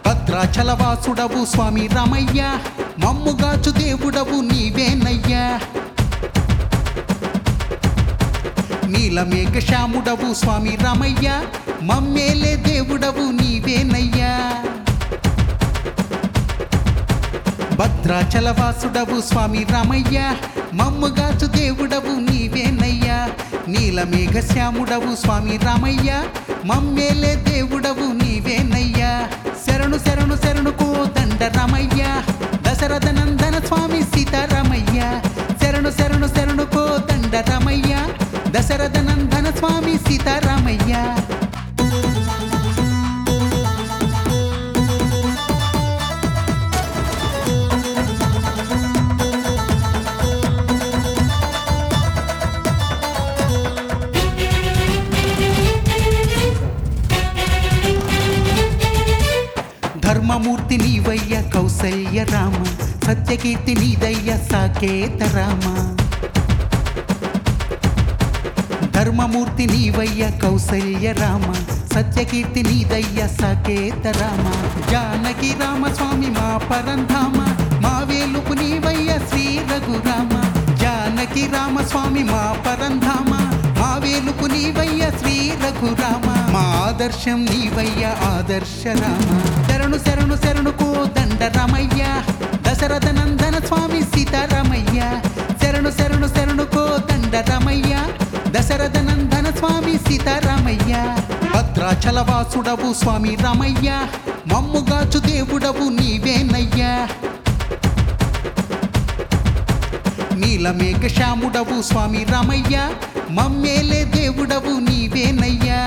భద్రాచలవాసుడవు స్వామి రామయ్య మమ్ముగాచు దేవుడవు నీవేనయ్యా నీలమేఘ శ్యాముడవు స్వామి రామయ్య మమ్మేలే దేవుడవు నీవేనయ్యా భద్రాచలవాసుడవు స్వామి రామయ్య మమ్ముగాచు దేవుడవు నీవేనయ్యా నీలమేఘ శ్యాముడవు స్వామి రామయ్య మమ్మేలే దేవుడవు నీవేనయ్యా శరణు శరణు శరణు కోదండ రామయ్య దశరథ నందన స్వామి సీతారామయ్య శరణు శరణు శరణు కోదండ రామయ్య దశరథ నందన స్వామి సీతారామయ్య ధర్మమూర్తి నీవయ్య కౌసల్య రామ సత్యకీర్తి నీదయ్య సాకేత రామ ధర్మమూర్తి నీవయ్య కౌసల్య రామ సత్యకీర్తి నీదయ్య సాకేత రామ జానకి రామ స్వామి మా పరంధామ మా వేలుపు నీవయ్య శ్రీ రఘురామ జానకి రామ స్వామి మా పరంధామ మా వేలుపు నీవయ్య శ్రీ రఘురామ మా ఆదర్శం నీవయ్య ఆదర్శ రామ శరణు శరణు శరణు కోదండ రామయ్య దశరథ నందన స్వామి సీతారామయ్య శరణు శరణు శరణు కోదండ రామయ్య దశరథ నందన స్వామి సీతారామయ్య భద్రాచలవాసుడవు స్వామి రామయ్య మమ్ముగాచు దేవుడవు నీవేనయ్యా నీలమేఘ శ్యాముడవు స్వామి రామయ్య మమ్మేలే దేవుడవు నీవేనయ్యా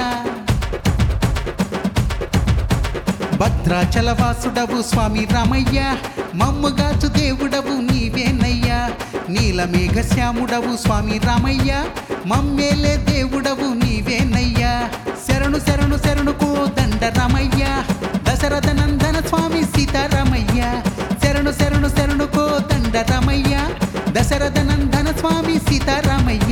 భద్రాచలవాసుడవు స్వామి రామయ్య మమ్ముగాచు దేవుడవు నీవేనయ్యా నీలమేఘ శ్యాముడవు స్వామి రామయ్య మమ్మేలే దేవుడవు నీవేనయ్యా శరణు శరణు శరణు కోదండ రామయ్య దశరథ నందన స్వామి సీతారామయ్య శరణు శరణు శరణు కోదండ రామయ్య దశరథ నందన స్వామి సీతారామయ్య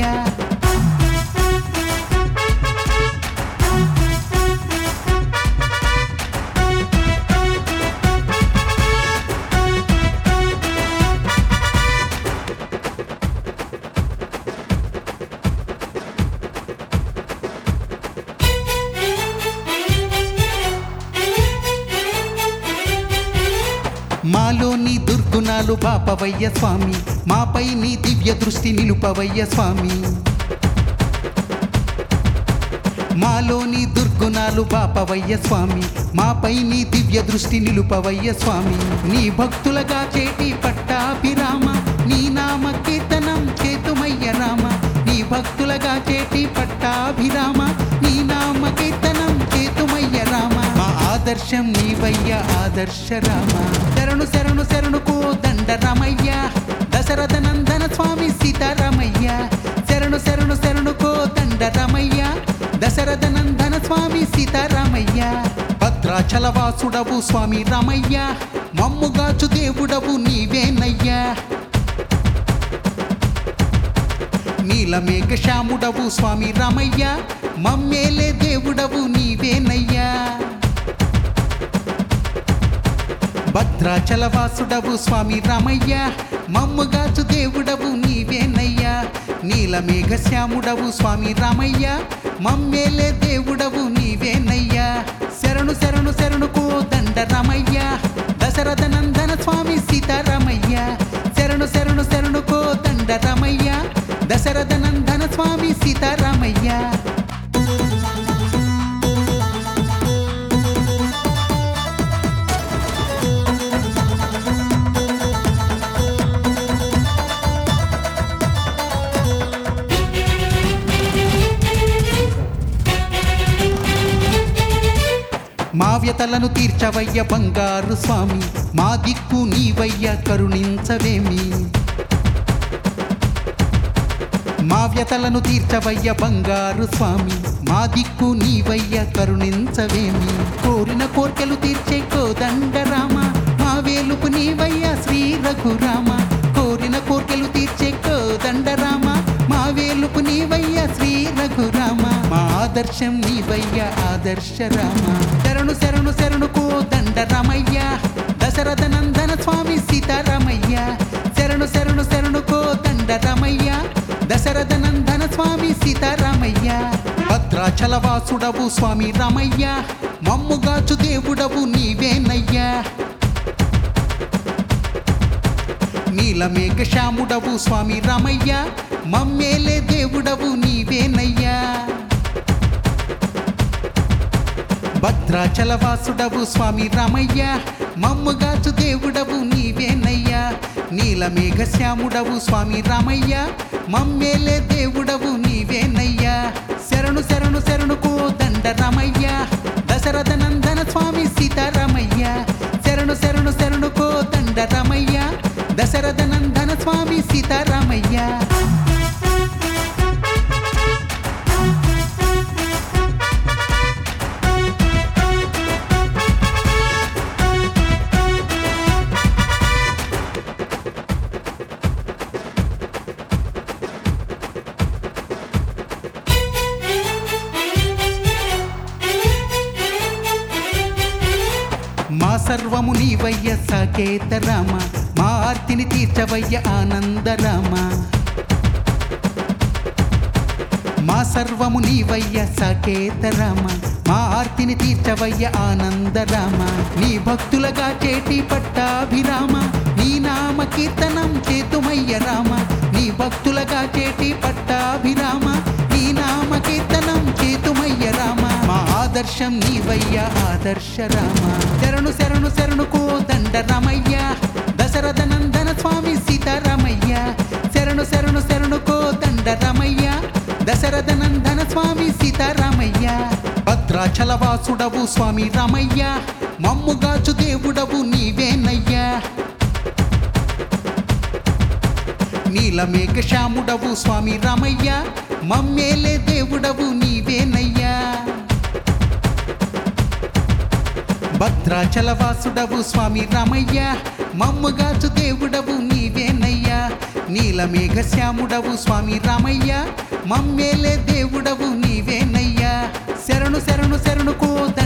మాలో నీ దుర్గుణాలు బాపవయ్య స్వామి మాపై నీ దివ్య దృష్టి నిలుపవయ్య స్వామి మాలో నీ దుర్గుణాలు బాపవయ్య స్వామి మాపై నీ దివ్య దృష్టి నిలుపవయ్య స్వామి నీ భక్తులగా చేటి పట్టాభిరామ నీ నామ కీర్తనం చేతుమయ్య రామ నీ భక్తులగా చేటి పట్టాభిరామ నీ నామ కీర్తనం చేతుమయ్య రామ మా ఆదర్శం నీవయ్య ఆదర్శ రామ శరణు శరణు శరణు కోదండ రామయ్య దశరథ నందన స్వామి సీతారామయ్య శరణు శరణు శరణు కోదండ రామయ్య దశరథ నందన స్వామి సీతారామయ్య భద్రాచలవాసుడవు స్వామి రామయ్య మమ్ముగాచు దేవుడవు నీవేనయ్యా నీలమేఘ శ్యాముడవు స్వామి రామయ్య మమ్మేలే దేవుడవు నీవేనయ్యా భద్రాచలవాసుడవు స్వామి రామయ్య మమ్ముగాచు దేవుడవు నీవేనయ్యా నీలమేఘ శ్యాముడవు స్వామి రామయ్య మమ్మేలే దేవుడవు నీవేనయ్యా శరణు శరణు శరణు కోదండ రామయ్య దశరథ నందన స్వామి సీతారామయ్య శరణు శరణు శరణు కోదండ రామయ్య దశరథ నందన స్వామి సీతారామయ్య మా వ్యతలను తీర్చవయ్య బంగారు స్వామి మా దిక్కు నీవయ్య కరుణించవేమి మా వ్యతలను తీర్చవయ్య బంగారు స్వామి మా దిక్కు నీవయ్య కరుణించవేమి కోరిన కోర్కెలు తీర్చే కోదండ రామ మా వేలుపు నీవయ్య శ్రీ రఘురామ కోరిన కోర్కెలు తీర్చే కోదండ రామ మా వేలుపు నీవయ్య శ్రీ రఘురామ మా ఆదర్శం నీవయ్య ఆదర్శ రామ శరణు శరణు శరణుకో దండ రామయ్య దశరథ నందన స్వామి సీతారామయ్య శరణు శరణు శరణుకో దండ రామయ్య దశరథ నందన స్వామి సీతారామయ్య భద్రాచల వాసుడవు స్వామి రామయ్య మమ్ముగాచు దేవుడవు నీవేనయ్యా నీలమేఘ శ్యాముడవు స్వామి రామయ్య మమ్మేలే దేవుడవు నీవేనయ్యా భద్రాచల వాసుడవు స్వామి రామయ్య మమ్ముగాచు దేవుడవు నీవేనయ్యా నీలమేఘ శ్యాముడవు స్వామి రామయ్య మమ్మేలే దేవుడవు నీవేనయ్యా శరణు శరణు శరణుకో దండ రామయ్య దశరథ నందన స్వామి సీతారామయ్య శరణు శరణు శరణుకో దండ రామయ్య దశరథ నందన స్వామి సీతారామయ్య మా సర్వము నీవయ్య సాకేత రామ మా ఆర్తిని తీర్చవయ్య ఆనంద రామ మా సర్వము నీవయ్య సాకేత రామ మా ఆర్తిని తీర్చవయ్య ఆనంద రామ నీ భక్తులగా చేటి పట్టాభిరామ నీ నామ కీర్తనం చేతుమయ్య రామ నీ భక్తులగా చేటి పట్టాభిరామ నీ నామ కీర్తనం చేతుమయ్య రామ మా ఆదర్శం నీవయ్య ఆదర్శ రామ శరణు శరణు శరణుకో దండ రామయ్య దశరథ నందన స్వామి సీతారామయ్య శరణు శరణు శరణుకో దండ రామయ్య దశరథ నందన స్వామి సీతారామయ్య భద్రాచల వాసుడవు స్వామి రామయ్య మమ్ముగాచు దేవుడవు నీవేనయ్యా నీలమేఘ శ్యాముడవు స్వామి రామయ్య మమ్మేలే దేవుడవు నీవేనయ్యా భద్రాచల వాసుడవు స్వామి రామయ్య మమ్ముగాచు దేవుడవు నీవేనయ్యా నీలమేఘ శ్యాముడవు స్వామి రామయ్య మమ్మేలే దేవుడవు నీవేనయ్యా శరణు శరణు శరణుకో దండ